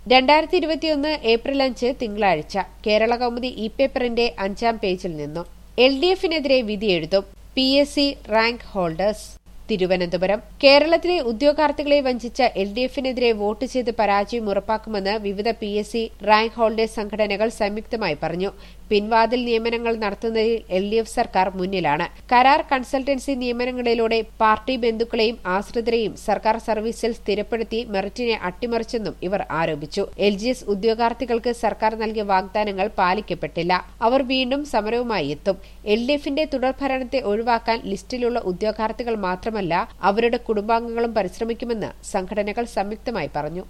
രണ്ടായിരത്തി ഇരുപത്തിയൊന്ന് ഏപ്രിൽ അഞ്ച് തിങ്കളാഴ്ച കേരള കൗമുദി ഇ പേപ്പറിന്റെ അഞ്ചാം പേജിൽ നിന്നും എൽ ഡി എഫിനെതിരെ വിധിയെഴുതും P S C rank holders Thiruvananthapuram കേരളത്തിലെ ഉദ്യോഗാർത്ഥികളെ വഞ്ചിച്ച എൽ ഡി എഫിനെതിരെ വോട്ട് ചെയ്ത് പരാജയം ഉറപ്പാക്കുമെന്ന് വിവിധ P S C rank holders സംഘടനകൾ സംയുക്തമായി പറഞ്ഞു പിൻവാതിൽ നിയമനങ്ങൾ നടത്തുന്നതിൽ എൽ ഡി എഫ് സർക്കാർ മുന്നിലാണ് കരാർ കൺസൾട്ടൻസി നിയമനങ്ങളിലൂടെ പാർട്ടി ബന്ധുക്കളെയും ആശ്രിതരെയും സർക്കാർ സർവീസിൽ സ്ഥിരപ്പെടുത്തി മെറിറ്റിനെ അട്ടിമറിച്ചെന്നും ഇവർ ആരോപിച്ചു എൽ ജി എസ് ഉദ്യോഗാർത്ഥികൾക്ക് സർക്കാർ നൽകിയ വാഗ്ദാനങ്ങൾ പാലിക്കപ്പെട്ടില്ല അവർ വീണ്ടും സമരവുമായി എത്തും എൽ ഡി എഫിന്റെ തുടർഭരണത്തെ ഒഴിവാക്കാൻ ലിസ്റ്റിലുള്ള ഉദ്യോഗാർത്ഥികൾ മാത്രമല്ല അവരുടെ കുടുംബാംഗങ്ങളും പരിശ്രമിക്കുമെന്ന് സംഘടനകൾ സംയുക്തമായി പറഞ്ഞു